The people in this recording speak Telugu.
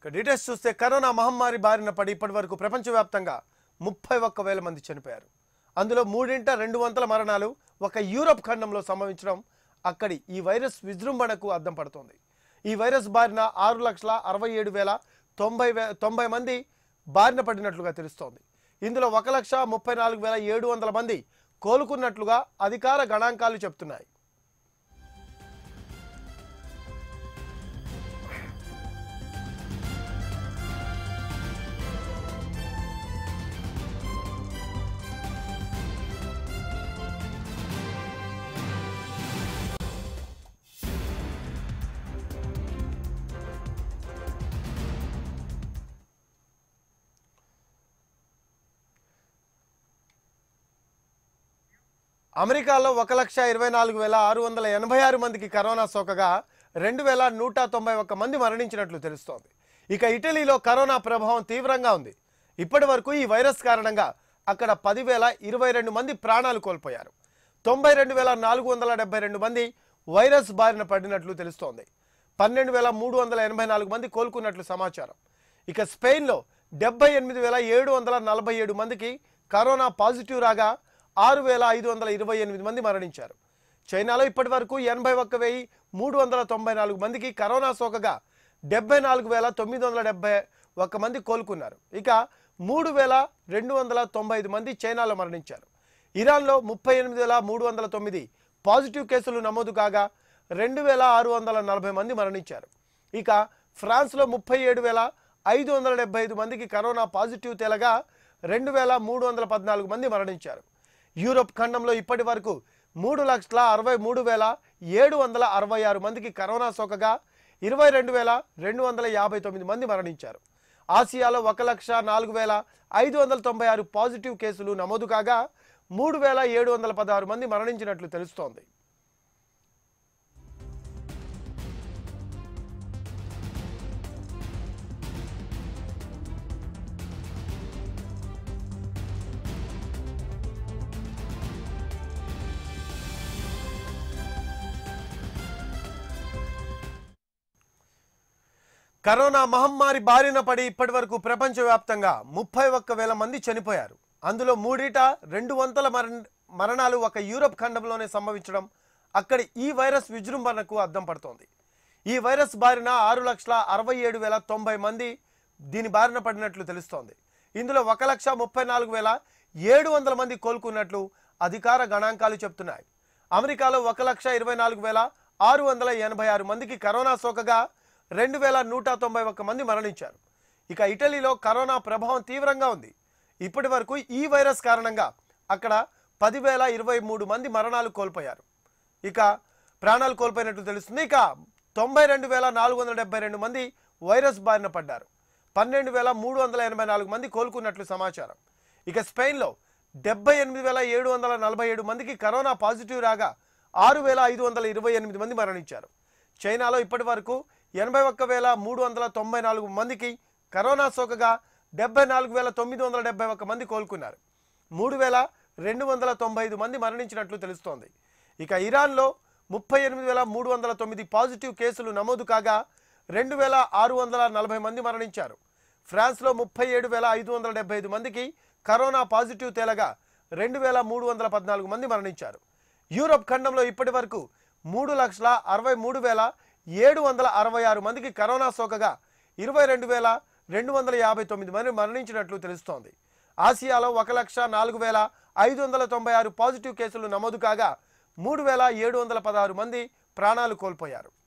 ఇక డీటెయిల్స్ చూస్తే కరోనా మహమ్మారి బారిన పడి ఇప్పటి వరకు ప్రపంచవ్యాప్తంగా ముప్పై ఒక్క వేల మంది చనిపోయారు అందులో మూడింట రెండు వందల మరణాలు ఒక యూరప్ ఖండంలో సంభవించడం అక్కడి ఈ వైరస్ విజృంభణకు అద్దం పడుతోంది ఈ వైరస్ బారిన ఆరు లక్షల అరవై ఏడు వేల తొంభై వే తొంభై మంది బారిన పడినట్లుగా తెలుస్తోంది ఇందులో ఒక లక్ష ముప్పై నాలుగు వేల ఏడు వందల మంది కోలుకున్నట్లుగా అధికార గణాంకాలు చెప్తున్నాయి అమెరికాలో ఒక లక్ష ఇరవై నాలుగు వేల ఆరు వందల ఎనభై ఆరు మందికి కరోనా సోకగా రెండు వేల నూట తొంభై ఒక్క మంది మరణించినట్లు తెలుస్తోంది ఇక ఇటలీలో కరోనా ప్రభావం తీవ్రంగా ఉంది ఇప్పటి వరకు ఈ వైరస్ కారణంగా అక్కడ పదివేల ఇరవై రెండు మంది ప్రాణాలు కోల్పోయారు తొంభై రెండు వేల నాలుగు వందల డెబ్బై రెండు మంది వైరస్ బారిన పడినట్లు తెలుస్తోంది పన్నెండు వేల మూడు వందల ఎనభై నాలుగు మంది కోలుకున్నట్లు సమాచారం ఇక స్పెయిన్లో డెబ్బై ఎనిమిది వేల ఏడు వందల నలభై ఏడు మందికి కరోనా పాజిటివ్ రాగా ఆరు వేల ఐదు వందల ఇరవై ఎనిమిది మంది మరణించారు చైనాలో ఇప్పటి వరకు ఎనభై ఒక్క వెయ్యి మూడు వందల తొంభై నాలుగు మందికి కరోనా సోకగా డెబ్బై నాలుగు వేల తొమ్మిది వందల డెబ్బై ఒక్క మంది కోలుకున్నారు ఇక మూడు వేల రెండు వందల తొంభై ఐదు మంది చైనాలో మరణించారు ఇరాన్లో ముప్పై ఎనిమిది వేల మూడు వందల తొమ్మిది పాజిటివ్ కేసులు నమోదు కాగా రెండు వేల ఆరు వందల నలభై మంది మరణించారు ఇక ఫ్రాన్స్లో ముప్పై ఏడు వేల ఐదు వందల డెబ్బై ఐదు మందికి కరోనా పాజిటివ్ తేలగా రెండు వేల మూడు వందల పద్నాలుగు మంది మరణించారు యూరోప్ ఖండంలో ఇప్పటి వరకు మూడు లక్షల అరవై మూడు వేల ఏడు వందల అరవై ఆరు మందికి కరోనా సోకగా ఇరవై రెండు వేల రెండు వందల యాభై తొమ్మిది మంది మరణించారు ఆసియాలో ఒక లక్ష నాలుగు వేల ఐదు వందల తొంభై ఆరు పాజిటివ్ కేసులు నమోదు కాగా మూడు వేల ఏడు వందల పదహారు మంది మరణించినట్లు తెలుస్తోంది కరోనా మహమ్మారి బారిన పడి ఇప్పటి వరకు ప్రపంచవ్యాప్తంగా ముప్పై ఒక్క వేల మంది చనిపోయారు అందులో మూడిట రెండు వందల మరణ మరణాలు ఒక యూరప్ ఖండంలోనే సంభవించడం అక్కడి ఈ వైరస్ విజృంభణకు అద్దం పడుతోంది ఈ వైరస్ బారిన ఆరు లక్షల అరవై ఏడు వేల తొంభై మంది దీని బారిన పడినట్లు తెలుస్తోంది ఇందులో ఒక లక్ష ముప్పై నాలుగు వేల ఏడు వందల మంది కోలుకున్నట్లు అధికార గణాంకాలు చెప్తున్నాయి అమెరికాలో ఒక లక్ష ఇరవై నాలుగు వేల ఆరు వందల ఎనభై ఆరు మందికి కరోనా సోకగా రెండు వేల నూట తొంభై ఒక్క మంది మరణించారు ఇక ఇటలీలో కరోనా ప్రభావం తీవ్రంగా ఉంది ఇప్పటి వరకు ఈ వైరస్ కారణంగా అక్కడ పదివేల ఇరవై మూడు మంది మరణాలు కోల్పోయారు ఇక ప్రాణాలు కోల్పోయినట్లు తెలుస్తుంది ఇక తొంభై రెండు వేల నాలుగు వందల డెబ్బై రెండు మంది వైరస్ బారిన పడ్డారు పన్నెండు వేల మూడు వందల ఎనభై నాలుగు మంది కోలుకున్నట్లు సమాచారం ఇక స్పెయిన్లో డెబ్బై ఎనిమిది వేల ఏడు వందల నలభై ఏడు మందికి కరోనా పాజిటివ్ రాగా ఆరు వేల ఐదు వందల ఇరవై ఎనిమిది మంది మరణించారు చైనాలో ఇప్పటి వరకు ఎనభై ఒక్క వేల మూడు వందల తొంభై నాలుగు మందికి కరోనా సోకగా డెబ్బై నాలుగు వేల తొమ్మిది వందల డెబ్బై ఒక్క మంది కోలుకున్నారు మూడు వేల రెండు వందల తొంభై ఐదు మంది మరణించినట్లు తెలుస్తోంది ఇక ఇరాన్లో ముప్పై ఎనిమిది వేల మూడు వందల తొమ్మిది పాజిటివ్ కేసులు నమోదు కాగా రెండు వేల ఆరు వందల నలభై మంది మరణించారు ఫ్రాన్స్లో ముప్పై ఏడు వేల ఐదు వందల డెబ్బై ఐదు మందికి కరోనా పాజిటివ్ తేలగా రెండు వేల మూడు వందల పద్నాలుగు మంది మరణించారు యూరప్ ఖండంలో ఇప్పటి వరకు మూడు లక్షల అరవై మూడు వేల ఏడు వందల అరవై ఆరు మందికి కరోనా సోకగా ఇరవై రెండు వేల రెండు వందల యాభై తొమ్మిది మంది మరణించినట్లు తెలుస్తోంది ఆసియాలో ఒక లక్ష నాలుగు వేల ఐదు వందల తొంభై ఆరు పాజిటివ్ కేసులు నమోదు కాగా మూడు వేల ఏడు వందల పదహారు మంది ప్రాణాలు కోల్పోయారు